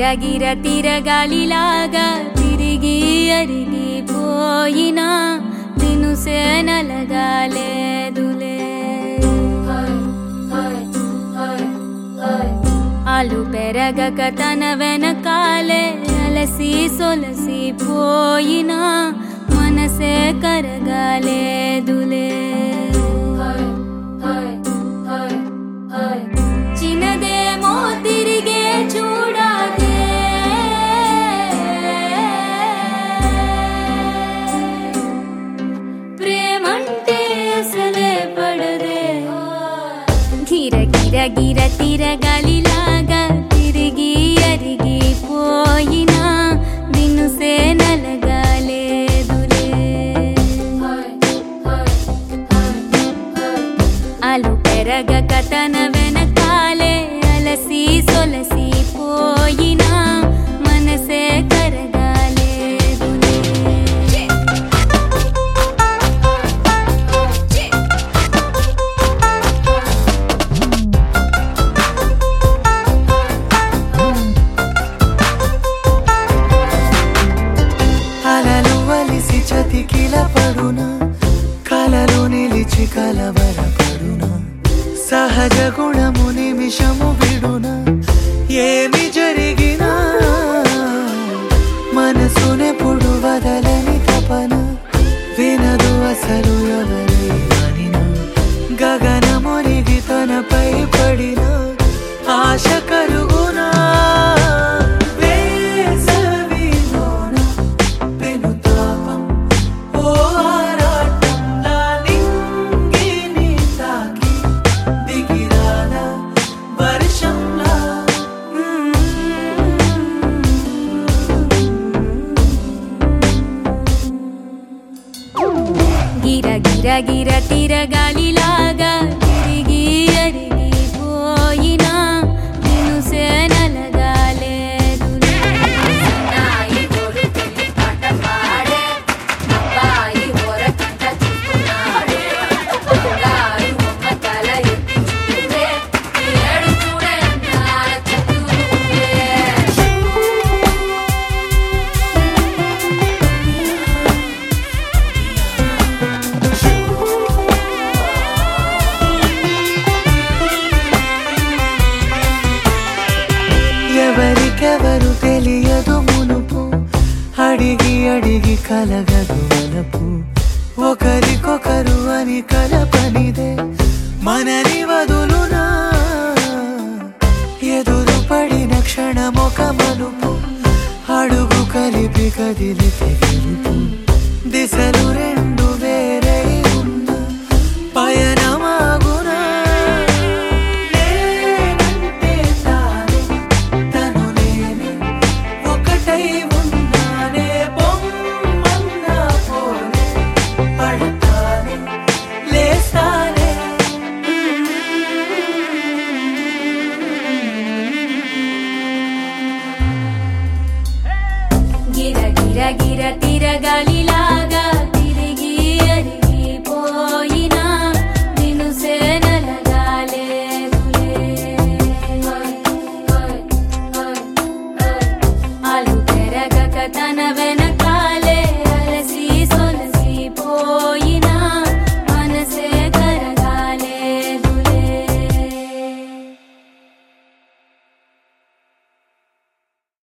గిర తిరగాలిలాగా తిరిగి అరిగిపోయినా దినుసే నలగాలేదులే ఆలు పెరగక తన వెనకాలే అలసి సొలసి పోయినా మనసే కరగాలేదులే చిన్నదేమో తిరిగే చూడాలే ప్రేమంటే అసలే పడదే గిర గిర గిర తిరగాలిలాగా తిరిగి అరిగిపోయినా దినుసే నలగాలేదులే అలు పెరగక తన వెనకాలే అలసి సొలసి పోయినా మనసే కరగాలేదులే అలలు వలిసి చతికిల పడున కలలు నిలిచి కలవరపడున సహజ గుణము నిమిషము విడున ఏమి జరిగినా మనసునెప్పుడు వదలని తపన వినదు అసలు ఎవరి అనినా గగనమునిగి తనపై పడిన ఆశ కలుగునా వేసవిలోన పెనుతాపం ఓ ఆరాటంలా నింగిని తాకి దిగిరాదా వర్షంలా గిర గిర గిర తిరగాలిలాగా తిరిగి అరిగిపోయినా దినుసే నలగాలేదులే నాయి గోడు పెళ్లి పాట పాడే అబ్బాయి ఓరకంట చూస్తున్నాడే బంగారు బొమ్మ తల ఎత్తి చూడే ఏడు చూడే అందాల చంద్రుడే ఎవరికెవరు తెలియదు మునుపు అడిగి అడిగి కలగదు వలపు ఒకరికొకరు అని కలపనిదే మనని వదులునా ఎదురు పడిన క్షణమొక మలుపు అడుగు కలిపి కదిలితే గెలుపు దిశలు రెండు వేరై ఉన్న పయనమాగునా నేనంటే తానే తను నేనే ఒకటై ఉన్నానే బొమ్మన్నా పోనే పడతానే లేస్తానే గిర గిర గిర తిరగాలిలా